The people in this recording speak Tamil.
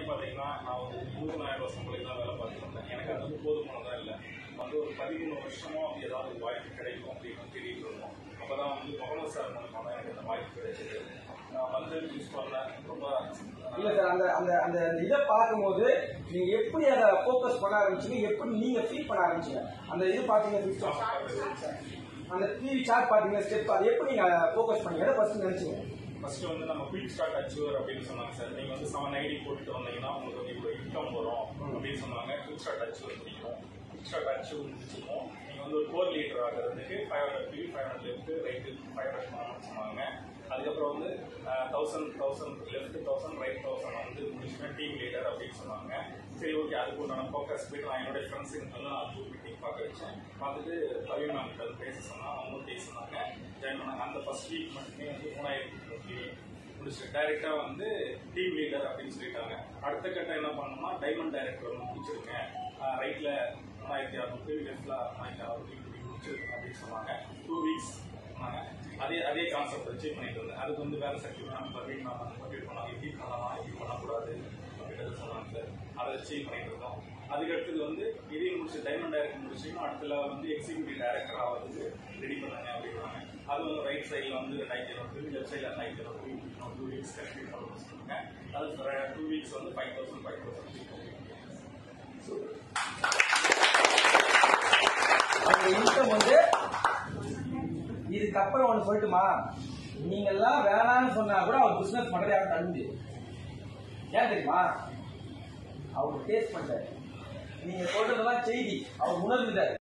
பார்த்தீங்கன்னா நான் ஒரு இருபதாயிரம் வருஷம் சம்பளம் தான் வேலை பார்த்துட்டு இருந்தேன் எனக்கு அது வந்து போதுமானதா இல்லை வந்து ஒரு பதிமூணு வருஷமா அப்படி ஏதாவது ஒரு வாய்ப்பு கிடைக்கும் அப்படின்னு தேடிட்டு இருந்தோம் அப்போ தான் வந்து முகமது சார் மூலமாக தான் எனக்கு அந்த வாய்ப்பு கிடைச்சது நான் வந்து யூஸ் பண்ணேன் ரொம்ப இல்ல சார் அந்த அந்த அந்த இதை பார்க்கும்போது நீங்க எப்படி அதை ஃபோக்கஸ் பண்ண ஆரம்பிச்சீங்க எப்படி நீங்க ஃபீல் பண்ண ஆரம்பிச்சீங்க அந்த இது பாத்தீங்கன்னா அந்த டிவி சார்ட் பாத்தீங்கன்னா ஸ்டெப் அது எப்படி நீங்க ஃபோக்கஸ் பண்ணீங்க எதை ஃபர்ஸ்ட் நினைச்சீங்க ஃபர்ஸ்ட் வந்து நம்ம குயிக் ஸ்டார்ட் அச்சீவர் அப்படின்னு சொன்னாங்க சார் நீங்க வந்து செவன் ஐடி போட்டுட்டு வந்தீங்கன்னா உங்களுக்கு வந்து இவ்வளோ இன்கம் வரும் அப்படின்னு சொன்னாங்க குயிக் ஸ்டார்ட் அச்சீவர் முடிக்கணும் குயிக் ஸ்டார்ட் அச்சீவ் முடிச்சிருக்கோம் நீங்க வந்து ஒரு கோர் லீடர் ஆகிறதுக்கு five hundred B five hundred left right five hundred பண்ணணும்னு சொன்னாங்க அதுக்கப்புறம் வந்து thousand thousand left thousand right thousand வந்து முடிச்சுன்னா டீம் லீடர் அப்படின்னு சொன்னாங்க சரி ஓகே அதுக்கு உண்டான ஃபோக்கஸ் போயிட்டு நான் என்னோட ஃப்ரெண்ட்ஸுக்கு வந்து நான் குரூப் மீட்டிங் பார்க்க வச்சேன் பார்த்துட்டு ரவி மேம் கிட்ட வந்து பேச சொன்னா அவங்க பேசினாங்க ஜாயின் பண்ணாங்க அந்த ஃபர்ஸ்ட் வீக் மட்டுமே வந்து மூணாயிரத்தி நூற்றி முடிச்சு டைரக்டா வந்து டீம் லீடர் அப்படின்னு சொல்லிட்டாங்க அடுத்த கட்டம் என்ன பண்ணணும்னா டைமண்ட் டைரக்டர் வந்து முடிச்சிருங்க ரைட்ல மூணாயிரத்தி அறுநூறு லெஃப்ட்ல மூணாயிரத்தி அறுநூறு இப்படி முடிச்சிருங்க அப்படின்னு சொன்னாங்க டூ வீக்ஸ் சொன்னாங்க அதே அதே கான்செப்ட் வச்சு பண்ணிட்டு இருந்தேன் அதுக்கு வந்து வேற சர்க்கியூட் மேம் பர்வீன் மேம் வந்து மோட்டிவேட் பண்ணாங்க இப்படி பண்ணலாம் இப்படி பண்ணக்கூடாது அப்படின்றது சொன்னாங்க சார் அதை வச்சு பண்ணிட்டு இருந்தோம் அதுக்கு அடுத்தது வந்து இதையும் முடிச்சு டைமண்ட் டைரக்டர் முடிச்சுன்னா அடுத்த level வந்து எக்ஸிக்யூட்டிவ் டைரக்டர் ஆகிறதுக்கு ரெடி பண்ணாங்க அப்படின்னாங்க அது வந்து ரைட் சைடில் வந்து ரெண்டாயிரத்தி இருநூறு லெஃப்ட் சைடில் ரெண்டாயிரத்தி இருநூறு டூ வீக்ஸ் கம்ப்ளீட் பண்ணணும்னு சொன்னாங்க அது டூ வீக்ஸ் வந்து ஃபைவ் தௌசண்ட் ஃபைவ் தௌசண்ட் அந்த இன்கம் வந்து இதுக்கப்புறம் ஒன்று சொல்லட்டுமா நீங்க எல்லாம் வேணாம்னு சொன்னா கூட அவர் பிசினஸ் பண்றதே யாரும் தடுக்க முடியாது ஏன் தெரியுமா அவர் டேஸ்ட் பண்றாரு நீங்க சொல்றதெல்லாம் செய்தி அவர் உணர்ந்துட்டாரு